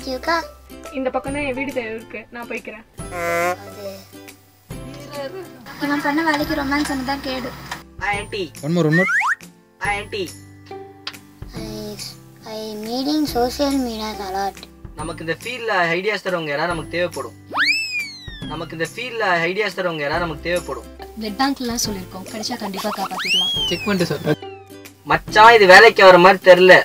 யூகா இந்த பக்கம் தான் என் வீடு தெரு இருக்கு நான் போய்க்கிறேன் அது இவன் பண்ண வேலைக்கு ரொமான்ஸ் தான் கேடு aunty one more one more aunty I I meeting social medias a lot நமக்கு இந்த ஃபீல்ட்ல ஐடியாஸ் தரவங்க யாராவது நமக்கு தேவைப்படும் நமக்கு இந்த ஃபீல்ட்ல ஐடியாஸ் தரவங்க யாராவது நமக்கு தேவைப்படும் பிளட் பேங்க்லாம் சொல்லியிருக்கோம் கிடைச்சா கண்டிப்பா காப்பாத்திடலாம் செக் பண்ணிட்டு சார் மச்சான் இது வேலைக்கு வர மாதிரி தெரியல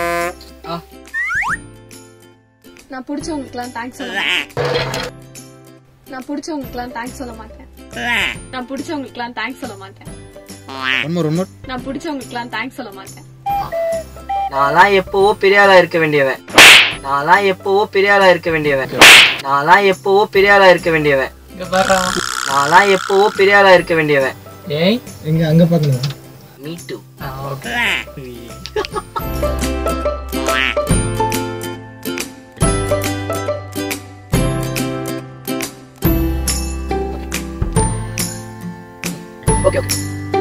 நான் பிடிச்சவங்களுக்குலாம் தேங்க்ஸ் சொல்ல மாட்டேன் நான் பிடிச்சவங்களுக்குலாம் தேங்க்ஸ் சொல்ல மாட்டேன் நான் பிடிச்சவங்களுக்குலாம் தேங்க்ஸ் சொல்ல மாட்டேன் ஒன் மோர் ஒன் மோர் நான் பிடிச்சவங்களுக்குலாம் தேங்க்ஸ் சொல்ல மாட்டேன் நான்லாம் எப்பவோ பெரிய ஆளா இருக்க வேண்டியவன் நான்லாம் எப்பவோ பெரிய ஆளா இருக்க வேண்டியவன் நான்லாம் எப்பவோ பெரிய ஆளா இருக்க வேண்டியவன் இங்க பாரு நான்லாம் எப்பவோ பெரிய ஆளா இருக்க வேண்டியவன் ஏய் எங்க அங்க பாக்கணும் me too okay okay okay